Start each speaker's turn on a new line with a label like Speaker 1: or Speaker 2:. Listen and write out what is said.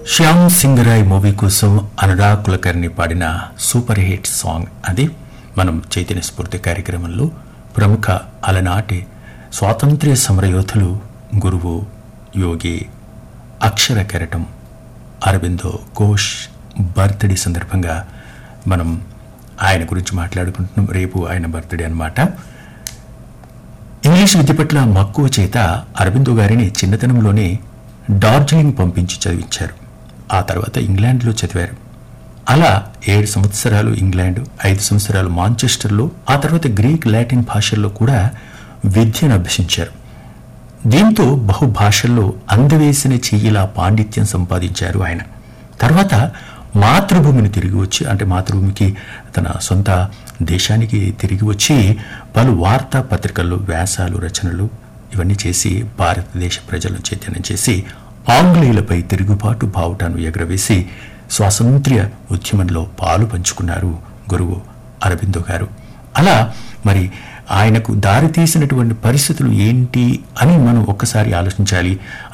Speaker 1: Shyam Singha Roy movie కోసం అనురాగ్ కులకర్ణి పాడిన super hit song అది మనం చైతన్య స్ఫూర్తి కార్యక్రమంలో ప్రముఖ అలనాటి స్వాతంత్ర్య సమరయోధులు గురువు యోగి అక్షర కెరటం అరవిందో ఘోష్ బర్త్డే సందర్భంగా మనం ఆయన గురించి మాట్లాడుకుంటున్నాం రేపు ఆయన బర్త్డే అన్నమాట ఇంగ్లీష్ విద్య పట్ల మక్కువ చేత అరవిందో గారిని చిన్నతనంలోనే డార్జిలింగ్ పంపించి చదివించారు ఆ తర్వాత ఇంగ్లాండ్లో చదివారు అలా ఏడు సంవత్సరాలు ఇంగ్లాండ్ ఐదు సంవత్సరాలు మాంచెస్టర్లో ఆ తర్వాత గ్రీక్ లాటిన్ భాషల్లో కూడా విద్యను అభ్యసించారు దీంతో బహుభాషల్లో అందవేసిన చెయ్యిలా పాండిత్యం సంపాదించారు ఆయన తర్వాత మాతృభూమిని తిరిగి వచ్చి అంటే మాతృభూమికి తన సొంత దేశానికి తిరిగి వచ్చి పలు వార్తా పత్రికల్లో వ్యాసాలు రచనలు ఇవన్నీ చేసి భారతదేశ ప్రజలను చైతన్యం చేసి ఆంగ్లేయులపై తిరుగుబాటు బావుటాను ఎగరవేసి స్వాతంత్ర్య ఉద్యమంలో పాలు పంచుకున్నారు గురువు అరవిందో గారు అలా మరి ఆయనకు దారితీసినటువంటి పరిస్థితులు ఏంటి అని మనం ఒక్కసారి ఆలోచించాలి